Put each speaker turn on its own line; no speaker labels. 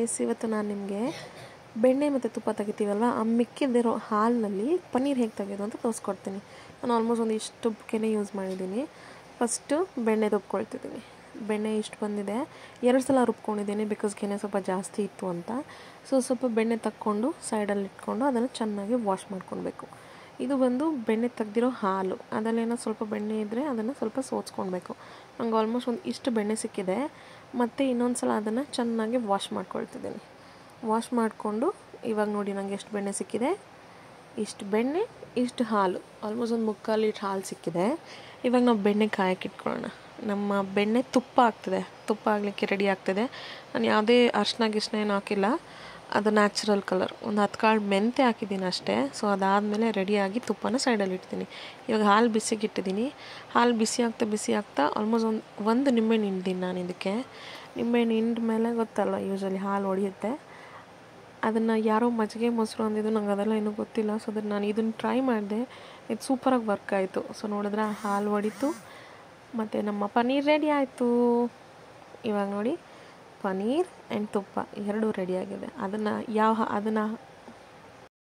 guys ಇವತ್ತು ನಾನು ನಿಮಗೆ ಬೆಣ್ಣೆ ಮತ್ತು ತುಪ್ಪ ತೆಗಿತೀವಲ್ವ ಆ ಮಿಕ್ಕಿದಿರೋ ಹಾಲಿನಲ್ಲಿ ಪನ್ನೀರ್ ಹೇಗೆ ತೆಗೆಯೋದು ಅಂತ ತೋರಿಸ್ಕೊಡ್ತೀನಿ ನಾನು ಆಲ್ಮೋಸ್ಟ್ ಒಂದು ಇಷ್ಟು ಕೆನೆ ಯೂಸ್ ಮಾಡಿದ್ದೀನಿ ಫಸ್ಟು ಬೆಣ್ಣೆ ರುಬ್ಕೊಳ್ತಿದ್ದೀನಿ ಬೆಣ್ಣೆ ಇಷ್ಟು ಬಂದಿದೆ ಎರಡು ಸಲ ರುಬ್ಕೊಂಡಿದ್ದೀನಿ ಬಿಕಾಸ್ ಕೆನೆ ಸ್ವಲ್ಪ ಜಾಸ್ತಿ ಇತ್ತು ಅಂತ ಸೊ ಸ್ವಲ್ಪ ಬೆಣ್ಣೆ ತಕ್ಕೊಂಡು ಸೈಡಲ್ಲಿ ಇಟ್ಕೊಂಡು ಅದನ್ನು ಚೆನ್ನಾಗಿ ವಾಶ್ ಮಾಡ್ಕೊಳ್ಬೇಕು ಇದು ಬಂದು ಬೆಣ್ಣೆ ತೆಗ್ದಿರೋ ಹಾಲು ಅದರಲ್ಲೇನೋ ಸ್ವಲ್ಪ ಬೆಣ್ಣೆ ಇದ್ದರೆ ಅದನ್ನು ಸ್ವಲ್ಪ ಸೋಚ್ಕೊಳ್ಬೇಕು ನಂಗೆ ಆಲ್ಮೋಸ್ಟ್ ಒಂದು ಇಷ್ಟು ಬೆಣ್ಣೆ ಸಿಕ್ಕಿದೆ ಮತ್ತು ಇನ್ನೊಂದು ಸಲ ಅದನ್ನು ಚೆನ್ನಾಗಿ ವಾಶ್ ಮಾಡ್ಕೊಳ್ತಿದ್ದೀನಿ ವಾಶ್ ಮಾಡಿಕೊಂಡು ಇವಾಗ ನೋಡಿ ನನಗೆ ಎಷ್ಟು ಬೆಣ್ಣೆ ಸಿಕ್ಕಿದೆ ಇಷ್ಟು ಬೆಣ್ಣೆ ಇಷ್ಟು ಹಾಲು ಆಲ್ಮೋಸ್ಟ್ ಒಂದು ಮುಕ್ಕಾಲು ಲೀಟ್ರ್ ಹಾಲು ಸಿಕ್ಕಿದೆ ಇವಾಗ ನಾವು ಬೆಣ್ಣೆ ಕಾಯಕ್ಕೆ ಇಟ್ಕೊಳ್ಳೋಣ ನಮ್ಮ ಬೆಣ್ಣೆ ತುಪ್ಪ ಆಗ್ತದೆ ತುಪ್ಪ ಆಗಲಿಕ್ಕೆ ರೆಡಿ ಆಗ್ತದೆ ನಾನು ಯಾವುದೇ ಅರ್ಶಿನ ಗಿರ್ಶಿನ ಏನು ಹಾಕಿಲ್ಲ ಅದು ನ್ಯಾಚುರಲ್ ಕಲರ್ ಒಂದು ಹತ್ತು ಕಾಳು ಮೆಂತೆ ಹಾಕಿದ್ದೀನಿ ಅಷ್ಟೇ ಸೊ ಅದಾದಮೇಲೆ ರೆಡಿಯಾಗಿ ತುಪ್ಪನ ಸೈಡಲ್ಲಿ ಇಡ್ತೀನಿ ಇವಾಗ ಹಾಲು ಬಿಸಿಗೆ ಇಟ್ಟಿದ್ದೀನಿ ಹಾಲು ಬಿಸಿ ಆಗ್ತಾ ಬಿಸಿ ಆಗ್ತಾ ಆಲ್ಮೋಸ್ಟ್ ಒಂದು ಒಂದು ನಿಂಬೆಹಣ್ಣು ಹಿಂಡ್ತೀನಿ ನಾನು ಇದಕ್ಕೆ ನಿಂಬೆಹಣ್ಣು ಹಿಂಡ ಮೇಲೆ ಗೊತ್ತಲ್ಲ ಯೂಶ್ವಲಿ ಹಾಲು ಹೊಡೆಯುತ್ತೆ ಅದನ್ನು ಯಾರೋ ಮಜ್ಜಿಗೆ ಮೊಸರು ಅಂದಿದ್ದು ನಂಗೆ ಅದೆಲ್ಲ ಏನೂ ಗೊತ್ತಿಲ್ಲ ಸೊ ಅದನ್ನು ನಾನು ಇದನ್ನು ಟ್ರೈ ಮಾಡಿದೆ ಇದು ಸೂಪರಾಗಿ ವರ್ಕ್ ಆಯಿತು ಸೊ ನೋಡಿದ್ರೆ ಹಾಲು ಹೊಡಿತು ಮತ್ತು ನಮ್ಮ ಪನ್ನೀರ್ ರೆಡಿ ಆಯಿತು ಇವಾಗ ನೋಡಿ ಪನ್ನೀರ್ ಆ್ಯಂಡ್ ತುಪ್ಪ ಎರಡೂ ರೆಡಿಯಾಗಿದೆ ಅದನ್ನು ಯಾವ ಅದನ್ನು